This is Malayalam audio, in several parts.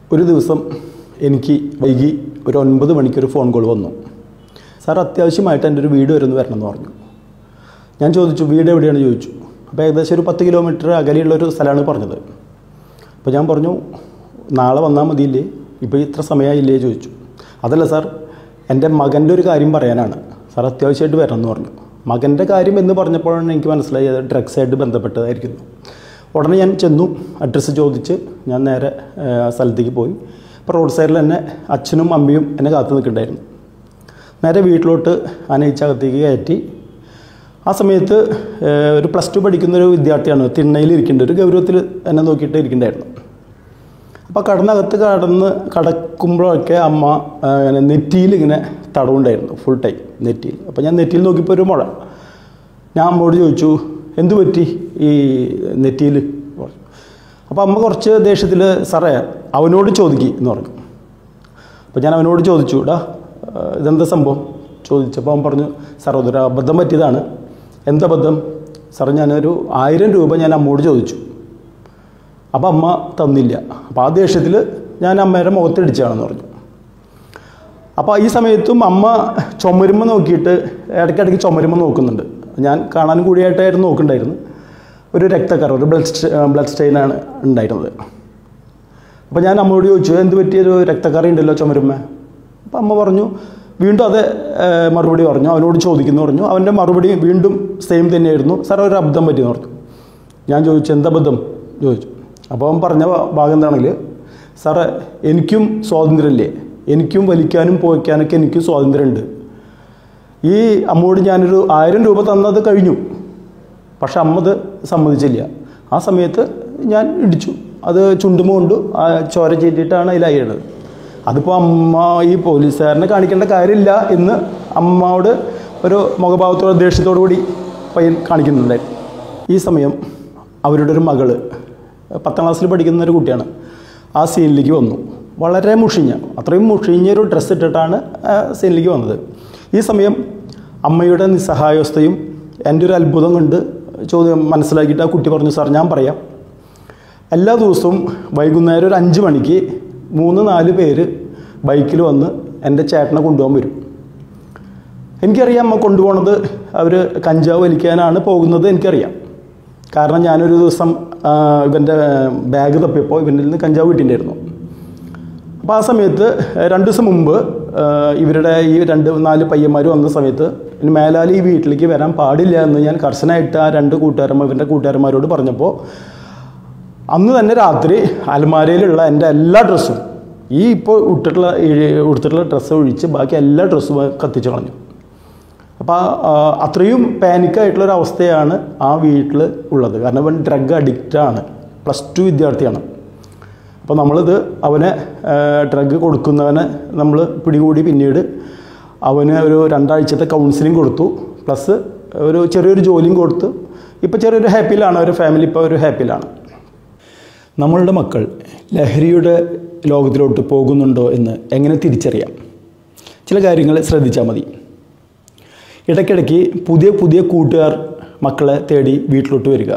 ഒരു ദിവസം എനിക്ക് വൈകി ഒരു ഒൻപത് മണിക്കൊരു ഫോൺ കോൾ വന്നു സാർ അത്യാവശ്യമായിട്ട് എൻ്റെ ഒരു വീട് വരുന്നു വരണം എന്ന് പറഞ്ഞു ഞാൻ ചോദിച്ചു വീട് എവിടെയാണ് ചോദിച്ചു അപ്പോൾ ഏകദേശം ഒരു പത്ത് കിലോമീറ്റർ അകലെയുള്ള ഒരു സ്ഥലമാണ് പറഞ്ഞത് അപ്പോൾ ഞാൻ പറഞ്ഞു നാളെ വന്നാൽ മതിയില്ലേ ഇപ്പോൾ ഇത്ര സമയമായില്ലേ ചോദിച്ചു അതല്ല സാർ എൻ്റെ മകൻ്റെ ഒരു കാര്യം പറയാനാണ് സാർ അത്യാവശ്യമായിട്ട് വരണം എന്ന് പറഞ്ഞു മകൻ്റെ കാര്യം എന്ന് പറഞ്ഞപ്പോഴാണ് എനിക്ക് മനസ്സിലായത് ഡ്രഗ്സായിട്ട് ബന്ധപ്പെട്ടതായിരിക്കുന്നു ഉടനെ ഞാൻ ചെന്നു അഡ്രസ്സ് ചോദിച്ച് ഞാൻ നേരെ ആ, സ്ഥലത്തേക്ക് പോയി അപ്പോൾ റോഡ് സൈഡിൽ തന്നെ അച്ഛനും അമ്മയും എന്നെ കാത്തു നിൽക്കുന്നുണ്ടായിരുന്നു നേരെ വീട്ടിലോട്ട് അനയിച്ചകത്തേക്ക് കയറ്റി ആ സമയത്ത് ഏഹ്, ഒരു പ്ലസ് ടു പഠിക്കുന്ന ഒരു വിദ്യാർത്ഥിയാണ് തിണ്ണയിൽ ഇരിക്കേണ്ട ഒരു ഗൗരവത്തിൽ എന്നെ നോക്കിയിട്ട് ഇരിക്കണ്ടായിരുന്നു അപ്പോൾ കടന്നകത്ത് കടന്ന് കടക്കുമ്പോഴൊക്കെ അമ്മ ആ, ഇങ്ങനെ നെറ്റിയിൽ ഇങ്ങനെ തടവുണ്ടായിരുന്നു ഫുൾ ടൈം നെറ്റിയിൽ അപ്പോൾ ഞാൻ നെറ്റിയിൽ നോക്കിയപ്പോൾ ഒരു മുഴ ഞാൻ അമ്മയോട് ചോദിച്ചു എന്തു പറ്റി ഈ നെറ്റിയിൽ പറഞ്ഞു അപ്പോൾ അമ്മ കുറച്ച് ദേഷ്യത്തിൽ സാറേ അവനോട് ചോദിക്കി എന്ന് പറഞ്ഞു അപ്പോൾ ഞാൻ അവനോട് ചോദിച്ചു ഡാ ആ, ഇതെന്താ സംഭവം ചോദിച്ചപ്പോൾ അവൻ പറഞ്ഞു സാർ അതൊരു അബദ്ധം പറ്റിയതാണ് എന്തബദ്ധം സാർ ഞാനൊരു ആയിരം രൂപ ഞാൻ അമ്മയോട് ചോദിച്ചു അപ്പോൾ അമ്മ തന്നില്ല അപ്പോൾ ആ ദേഷ്യത്തിൽ ഞാൻ അമ്മയുടെ മുഖത്തിടിച്ചാണെന്ന് പറഞ്ഞു അപ്പോൾ ഈ സമയത്തും അമ്മ ചുമരുമ്പ നോക്കിയിട്ട് ഇടയ്ക്കിടയ്ക്ക് ചുമരുമ്പ നോക്കുന്നുണ്ട് ഞാൻ കാണാൻ കൂടിയായിട്ടായിരുന്നു നോക്കുന്നുണ്ടായിരുന്നു ഒരു രക്തക്കറ ഒരു ബ്ലഡ് ബ്ലഡ് സ്റ്റെയിനാണ് ഉണ്ടായിരുന്നത് അപ്പോൾ ഞാൻ അമ്മയോട് ചോദിച്ചു എന്ത് പറ്റിയൊരു രക്തക്കറി ഉണ്ടല്ലോ ചുമരുമ്മ അപ്പോൾ അമ്മ പറഞ്ഞു വീണ്ടും അത് ഏഹ്, മറുപടി പറഞ്ഞു അവനോട് ചോദിക്കുന്നു പറഞ്ഞു അവൻ്റെ മറുപടി വീണ്ടും സെയിം തന്നെയായിരുന്നു സാർ ഒരു അബദ്ധം പറ്റിയെന്ന് പറഞ്ഞു ഞാൻ ചോദിച്ചു എന്താ അബദ്ധം ചോദിച്ചു അപ്പോൾ അവൻ പറഞ്ഞ ഭാഗം എന്താണെങ്കിൽ സാറേ എനിക്കും സ്വാതന്ത്ര്യമില്ലേ എനിക്കും വലിക്കാനും പോയിക്കാനൊക്കെ എനിക്കും സ്വാതന്ത്ര്യമുണ്ട് ഈ അമ്മയോട് ഞാനൊരു ആയിരം രൂപ തന്നത് കഴിഞ്ഞു പക്ഷെ അമ്മ അത് സമ്മതിച്ചില്ല ആ സമയത്ത് ഞാൻ ഇടിച്ചു അത് ചുണ്ടുമ കൊണ്ട് ആ ചോര ചീറ്റിയിട്ടാണ് അതിലായത് അതിപ്പോൾ അമ്മ ഈ പോലീസുകാരനെ കാണിക്കേണ്ട കാര്യമില്ല എന്ന് അമ്മയോട് ഒരു മുഖഭാവത്തോടെ ദേഷ്യത്തോടു കൂടി പയ്യൻ കാണിക്കുന്നുണ്ടായിരുന്നു ഈ സമയം അവരുടെ ഒരു മകള് പത്താം ക്ലാസ്സിൽ പഠിക്കുന്ന ഒരു കുട്ടിയാണ് ആ സീനിലേക്ക് വന്നു വളരെ മുഷിഞ്ഞ അത്രയും മുഷിഞ്ഞൊരു ഡ്രസ്സ് ഇട്ടിട്ടാണ് ആ സീനിലേക്ക് വന്നത് ഈ സമയം അമ്മയുടെ നിസ്സഹായാവസ്ഥയും എൻ്റെ ഒരു അത്ഭുതം കൊണ്ട് ചോദ്യം മനസ്സിലാക്കിയിട്ട് ആ കുട്ടി പറഞ്ഞു സാർ ഞാൻ പറയാം എല്ലാ ദിവസവും വൈകുന്നേരം ഒരു അഞ്ച് മണിക്ക് മൂന്ന് നാല് പേര് ബൈക്കിൽ വന്ന് എൻ്റെ ചേട്ടനെ കൊണ്ടുപോകാൻ വരും എനിക്കറിയാം അമ്മ കൊണ്ടുപോണത് അവർ കഞ്ചാവ് വലിക്കാനാണ് പോകുന്നത് എനിക്കറിയാം കാരണം ഞാനൊരു ദിവസം ആ, ഇവൻ്റെ ബാഗ് തപ്പിയപ്പോൾ ഇവൻ്റെ നിന്ന് കഞ്ചാവ് കിട്ടിയിട്ടുണ്ടായിരുന്നു അപ്പോൾ ആ സമയത്ത് രണ്ട് ദിവസം മുമ്പ് ആ, ഇവരുടെ ഈ രണ്ട് നാല് പയ്യന്മാർ വന്ന സമയത്ത് ഇനി മേലാൽ ഈ വീട്ടിലേക്ക് വരാൻ പാടില്ല എന്ന് ഞാൻ കർശനമായിട്ട് ആ രണ്ട് കൂട്ടുകാരന്മാർ ഇവൻ്റെ കൂട്ടുകാരന്മാരോട് പറഞ്ഞപ്പോൾ അന്ന് തന്നെ രാത്രി അലമാരയിലുള്ള എൻ്റെ എല്ലാ ഡ്രസ്സും ഈ ഇപ്പോൾ ഇട്ടിട്ടുള്ള ഈ ഉടുത്തിട്ടുള്ള ഡ്രസ്സ് ഒഴിച്ച് ബാക്കി എല്ലാ ഡ്രസ്സും കത്തിച്ചു കളഞ്ഞു അപ്പോൾ അത്രയും പാനിക്കായിട്ടുള്ള ഒരു അവസ്ഥയാണ് ആ വീട്ടിൽ ഉള്ളത് കാരണം അവൻ ഡ്രഗ് അഡിക്റ്റാണ് പ്ലസ് ടു വിദ്യാർത്ഥിയാണ് അപ്പോൾ നമ്മളിത് അവനെ ഡ്രഗ് കൊടുക്കുന്നവനെ നമ്മൾ പിടികൂടി പിന്നീട് അവന് ഒരു രണ്ടാഴ്ചത്തെ കൗൺസിലിംഗ് കൊടുത്തു പ്ലസ് ഒരു ചെറിയൊരു ജോലിയും കൊടുത്തു ഇപ്പോൾ ചെറിയൊരു ഹാപ്പിയിലാണ് ഒരു ഫാമിലി ഇപ്പോൾ ഒരു ഹാപ്പിയിലാണ് നമ്മളുടെ മക്കൾ ലഹരിയുടെ ലോകത്തിലോട്ട് പോകുന്നുണ്ടോ എന്ന് എങ്ങനെ തിരിച്ചറിയാം ചില കാര്യങ്ങൾ ശ്രദ്ധിച്ചാൽ മതി ഇടയ്ക്കിടയ്ക്ക് പുതിയ പുതിയ കൂട്ടുകാർ മക്കളെ തേടി വീട്ടിലോട്ട് വരിക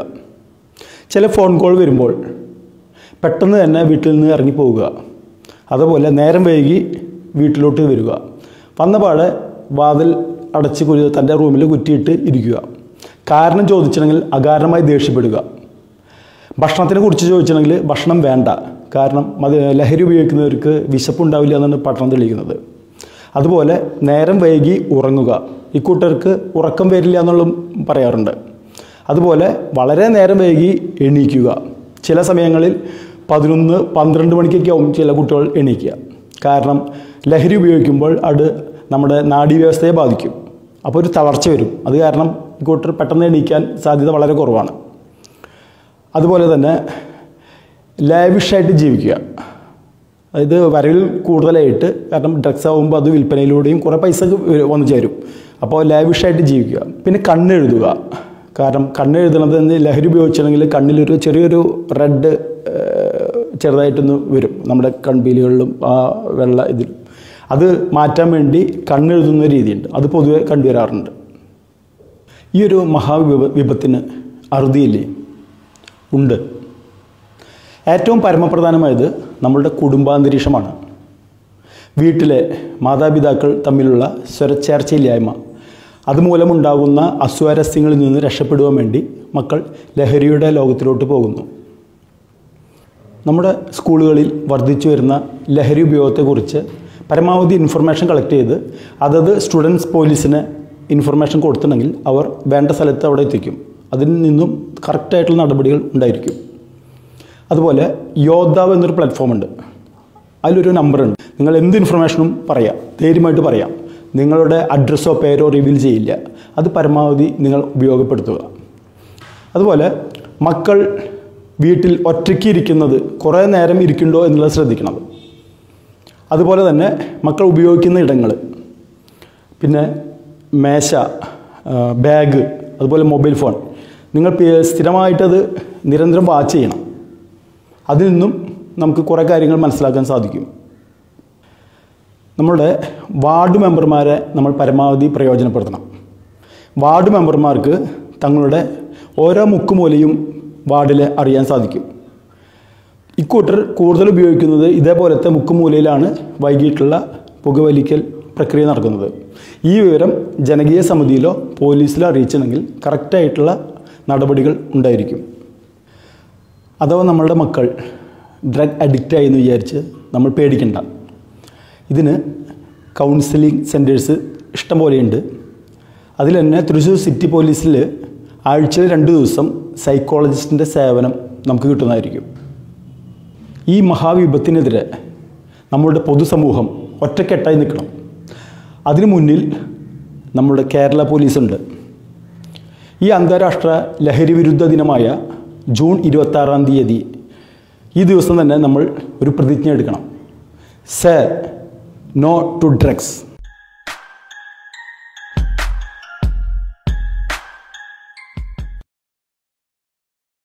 ചില ഫോൺ കോൾ വരുമ്പോൾ പെട്ടെന്ന് തന്നെ വീട്ടിൽ നിന്ന് ഇറങ്ങി പോവുക അതുപോലെ നേരം വൈകി വീട്ടിലോട്ട് വരിക വന്ന പാടെ വാതിൽ അടച്ച് കുരി തൻ്റെ റൂമിൽ കുറ്റിയിട്ട് ഇരിക്കുക കാരണം ചോദിച്ചിട്ടുണ്ടെങ്കിൽ അകാരണമായി ദേഷ്യപ്പെടുക ഭക്ഷണത്തിനെ കുറിച്ച് ചോദിച്ചിട്ടുണ്ടെങ്കിൽ ഭക്ഷണം വേണ്ട കാരണം അത് ലഹരി ഉപയോഗിക്കുന്നവർക്ക് വിശപ്പുണ്ടാവില്ല എന്നാണ് പഠനം തെളിയിക്കുന്നത് അതുപോലെ നേരം വൈകി ഉറങ്ങുക ഇക്കൂട്ടർക്ക് ഉറക്കം വരില്ല എന്നുള്ള പറയാറുണ്ട് അതുപോലെ വളരെ നേരം വൈകി എണീക്കുക ചില സമയങ്ങളിൽ പതിനൊന്ന് പന്ത്രണ്ട് മണിക്കൊക്കെ ആവും ചില കുട്ടികൾ എണീക്കുക കാരണം ലഹരി ഉപയോഗിക്കുമ്പോൾ അത് നമ്മുടെ നാഡീവ്യവസ്ഥയെ ബാധിക്കും അപ്പോൾ ഒരു തളർച്ച വരും അത് കാരണം ഇക്കൂട്ടർ പെട്ടെന്ന് എണീക്കാൻ സാധ്യത വളരെ കുറവാണ് അതുപോലെ തന്നെ ലാവിഷായിട്ട് ജീവിക്കുക അതായത് വരവിൽ കൂടുതലായിട്ട് കാരണം ഡ്രഗ്സ് ആകുമ്പോൾ അത് വിൽപ്പനയിലൂടെയും കുറേ പൈസ വന്നു ചേരും അപ്പോൾ ലാവിഷായിട്ട് ജീവിക്കുക പിന്നെ കണ്ണെഴുതുക കാരണം കണ്ണെഴുതുന്നത് എന്ന് ലഹരി ഉപയോഗിച്ചിട്ടുണ്ടെങ്കിൽ കണ്ണിലൊരു ചെറിയൊരു റെഡ് ചെറുതായിട്ടൊന്ന് വരും നമ്മുടെ കൺപീലികളിലും ആ വെള്ള ഇതിലും അത് മാറ്റാൻ വേണ്ടി കണ്ണെഴുതുന്ന രീതിയുണ്ട് അത് പൊതുവെ കണ്ടുവരാറുണ്ട് ഈ ഒരു മഹാവിപ വിപത്തിന് അറുതിയില്ലേ ഉണ്ട് ഏറ്റവും പരമപ്രധാനമായത് നമ്മളുടെ കുടുംബാന്തരീക്ഷമാണ് വീട്ടിലെ മാതാപിതാക്കൾ തമ്മിലുള്ള സ്വരച്ചേർച്ചയില്ലായ്മ അതുമൂലമുണ്ടാകുന്ന അസ്വാരസ്യങ്ങളിൽ നിന്ന് രക്ഷപ്പെടുവാൻ വേണ്ടി മക്കൾ ലഹരിയുടെ ലോകത്തിലോട്ട് പോകുന്നു നമ്മുടെ സ്കൂളുകളിൽ വർദ്ധിച്ചു വരുന്ന ലഹരി ഉപയോഗത്തെക്കുറിച്ച് പരമാവധി ഇൻഫർമേഷൻ കളക്ട് ചെയ്ത് അതത് സ്റ്റുഡൻസ് പോലീസിന് ഇൻഫർമേഷൻ കൊടുത്തിട്ടുണ്ടെങ്കിൽ അവർ വേണ്ട സ്ഥലത്ത് അവിടെ എത്തിക്കും അതിൽ നിന്നും കറക്റ്റായിട്ടുള്ള നടപടികൾ ഉണ്ടായിരിക്കും അതുപോലെ യോദ്ധാവ് എന്നൊരു പ്ലാറ്റ്ഫോം ഉണ്ട് അതിലൊരു നമ്പറുണ്ട് നിങ്ങൾ എന്ത് ഇൻഫർമേഷനും പറയാം ധൈര്യമായിട്ട് പറയാം നിങ്ങളുടെ അഡ്രസ്സോ പേരോ റിവീൽ ചെയ്യില്ല അത് പരമാവധി നിങ്ങൾ ഉപയോഗപ്പെടുത്തുക അതുപോലെ മക്കൾ വീട്ടിൽ ഒറ്റയ്ക്ക് ഇരിക്കുന്നത് കുറേ നേരം ഇരിക്കുന്നുണ്ടോ എന്നുള്ളത് ശ്രദ്ധിക്കണം അതുപോലെ തന്നെ മക്കൾ ഉപയോഗിക്കുന്ന ഇടങ്ങൾ പിന്നെ മേശ ആ, ബാഗ് അതുപോലെ മൊബൈൽ ഫോൺ നിങ്ങൾ പി- സ്ഥിരമായിട്ടത് നിരന്തരം വാച്ച് ചെയ്യണം അതിൽ നിന്നും നമുക്ക് കുറേ കാര്യങ്ങൾ മനസ്സിലാക്കാൻ സാധിക്കും നമ്മളുടെ വാർഡ് മെമ്പർമാരെ നമ്മൾ പരമാവധി പ്രയോജനപ്പെടുത്തണം വാർഡ് മെമ്പർമാർക്ക് തങ്ങളുടെ ഓരോ മുക്കുമൂലയും വാർഡിൽ അറിയാൻ സാധിക്കും ഇക്കൂട്ടർ കൂടുതൽ ഉപയോഗിക്കുന്നത് ഇതേപോലത്തെ മുക്കുമൂലയിലാണ് വൈകിട്ടുള്ള പുകവലിക്കൽ പ്രക്രിയ നടക്കുന്നത് ഈ വിവരം ജനകീയ സമിതിയിലോ പോലീസിലോ അറിയിച്ചിട്ടുണ്ടെങ്കിൽ കറക്റ്റായിട്ടുള്ള നടപടികൾ ഉണ്ടായിരിക്കും അഥവാ നമ്മളുടെ മക്കൾ ഡ്രഗ് അഡിക്റ്റായി എന്ന് വിചാരിച്ച് നമ്മൾ പേടിക്കണ്ട ഇതിന് കൗൺസിലിംഗ് സെൻറ്റേഴ്സ് ഇഷ്ടം പോലെയുണ്ട് അതിൽ തന്നെ തൃശ്ശൂർ സിറ്റി പോലീസിൽ ആഴ്ചയിൽ രണ്ട് ദിവസം സൈക്കോളജിസ്റ്റിൻ്റെ സേവനം നമുക്ക് കിട്ടുന്നതായിരിക്കും ഈ മഹാവിപത്തിനെതിരെ നമ്മളുടെ പൊതുസമൂഹം ഒറ്റക്കെട്ടായി നിൽക്കണം അതിനു മുന്നിൽ നമ്മുടെ കേരള പോലീസുണ്ട് ഈ അന്താരാഷ്ട്ര ലഹരി വിരുദ്ധ ദിനമായ ജൂൺ ഇരുപത്താറാം തീയതി ഈ ദിവസം തന്നെ നമ്മൾ ഒരു പ്രതിജ്ഞ എടുക്കണം സേ നോ ടു ഡ്രഗ്സ്